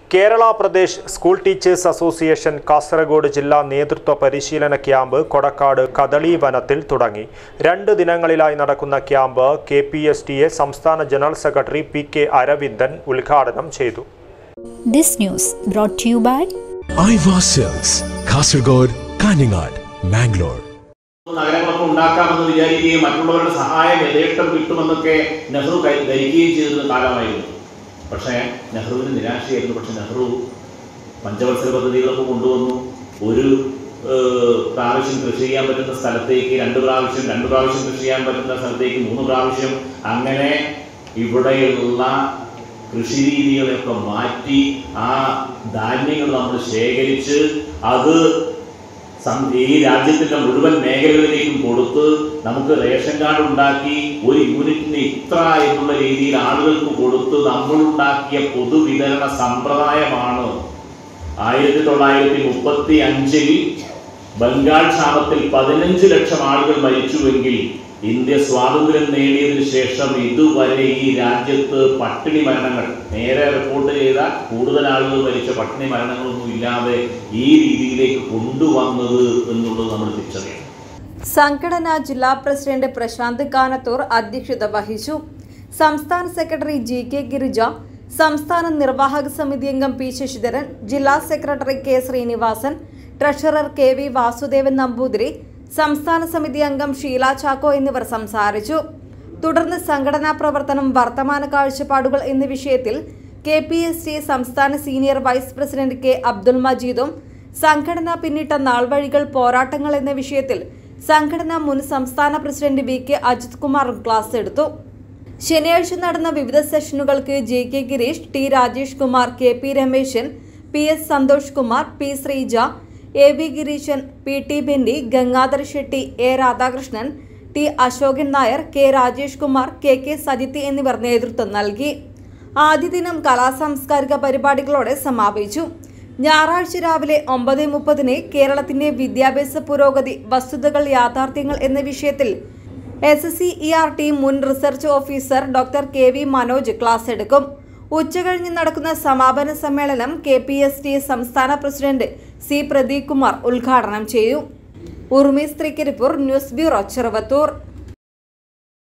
Kerala Pradesh school teachers association Kasaragod ജില്ലാ നേതൃത്വ പരിശീലന ക്യാമ്പ് കൊടക്കാട് കദളി വനത്തിൽ തുടങ്ങി രണ്ട് ദിനങ്ങളിലായി നടക്കുന്ന camp K P S T A സംസ്ഥാന general secretary P K Aravindan ഉദ്ഘാടനം ചെയ്തു This news brought to you by Aiwa sales Kasaragod Kanhangad Mangalore നഗരങ്ങളൊക്കെ ഉണ്ടാക്കാമെന്ന് വിചാരിക്കുകയും മറ്റുള്ളവരുടെ സഹായം യഥേഷ്ടം കിട്ടുമെന്നൊക്കെ നെഹ്റു കൈ- ധരിക്കുകയും ചെയ്തിരുന്ന കാലമായിരുന്നു പക്ഷേ നെഹ്റുവിന് നിരാശയായിരുന്നു പക്ഷെ നെഹ്റു പഞ്ചവത്സര പദ്ധതികളൊക്കെ കൊണ്ടുവന്നു ഒരു ഏഹ്, പ്രാവശ്യം കൃഷി ചെയ്യാൻ പറ്റുന്ന സ്ഥലത്തേക്ക് രണ്ട് പ്രാവശ്യം രണ്ട് പ്രാവശ്യം കൃഷി ചെയ്യാൻ പറ്റുന്ന സ്ഥലത്തേക്ക് മൂന്ന് പ്രാവശ്യം അങ്ങനെ ഇവിടെയുള്ള കൃഷി രീതികളെയൊക്കെ മാറ്റി ആ ധാന്യങ്ങൾ നമ്മൾ ശേഖരിച്ച് അത് സം- ഈ രാജ്യത്തിന്റെ മുഴുവൻ മേഖലകളിലേക്കും കൊടുത്ത് നമുക്ക് റേഷൻ കാർഡ് ഉണ്ടാക്കി ഒരു യൂണിറ്റിന് ഇത്ര എന്നുള്ള രീതിയിൽ ആളുകൾക്ക് കൊടുത്ത് നമ്മളുണ്ടാക്കിയ പൊതുവിതരണ സമ്പ്രദായമാണ് ആയിരത്തി തൊള്ളായിരത്തി മുപ്പത്തി അഞ്ചിൽ ബംഗാൾ ക്ഷാമത്തിൽ പതിനഞ്ച് ലക്ഷം ആളുകൾ മരിച്ചുവെങ്കിൽ ഇന്ത്യ സ്വാതന്ത്ര്യം നേടിയതിനു ശേഷം ഇതുവരെ ഈ രാജ്യത്ത് പട്ടിണി മരണങ്ങൾ നേരെ റിപ്പോർട്ട് ചെയ്ത കൂടുതൽ ആളുകൾ മരിച്ച പട്ടിണി മരണങ്ങളൊന്നും ഇല്ലാതെ ഈ രീതിയിലേക്ക് കൊണ്ടുവന്നത് എന്നുള്ളത് നമ്മൾ തിരിച്ചറിയണം സംഘടനാ ജില്ലാ പ്രസിഡന്റ് പ്രശാന്ത് കാനത്തൂർ അധ്യക്ഷത വഹിച്ചു സംസ്ഥാന സെക്രട്ടറി ജി കെ ഗിരിജ സംസ്ഥാന നിർവാഹക സമിതി അംഗം പി ശശിധരൻ ജില്ലാ secretary K Srinivasan treasurer K V Vasudevan Namboothiri സംസ്ഥാന സമിതി അംഗം ഷീല ചാക്കോ എന്നിവർ സംസാരിച്ചു തുടർന്ന് സംഘടനാ പ്രവർത്തനം വർത്തമാന കാഴ്ചപ്പാടുകൾ എന്ന വിഷയത്തിൽ കെ പി എസ് ടി സംസ്ഥാന senior vice president K Abdul മജീദും സംഘടന പിന്നിട്ട നാൾവഴികൾ പോരാട്ടങ്ങൾ എന്ന വിഷയത്തിൽ സംഘടന മുൻ സംസ്ഥാന പ്രസിഡന്റ് വി കെ അജിത് കുമാറും ക്ലാസ് എടുത്തു ശനിയാഴ്ച നടന്ന വിവിധ സെഷനുകൾക്ക് J K Girish T Rajesh Kumar K P Rameshan P S Santhosh Kumar P Sreeja A V Gireesan P T Benny Gangadhar Shetty A Radhakrishnan T Asokan Nair K Rajesh Kumar K K Sajith എന്നിവർ നേതൃത്വം നൽകി ആദ്യ ദിനം കലാസാംസ്കാരിക പരിപാടികളോടെ സമാപിച്ചു ഞായറാഴ്ച രാവിലെ ഒമ്പത് മുപ്പതിന് കേരളത്തിന്റെ വിദ്യാഭ്യാസ പുരോഗതി വസ്തുതകൾ യാഥാർത്ഥ്യങ്ങൾ എന്ന വിഷയത്തിൽ S S C E R T മുൻ research officer doctor K V Manoj class എടുക്കും ഉച്ചകഴിഞ്ഞ് നടക്കുന്ന സമാപന സമ്മേളനം കെ പി എസ് ടി സംസ്ഥാന പ്രസിഡന്റ് സി പ്രദീപ് കുമാർ ഉദ്ഘാടനം ചെയ്യും ഉർമി സ്ത്രീക്കരിപ്പൂർ ന്യൂസ് ബ്യൂറോ ചെറുവത്തൂർ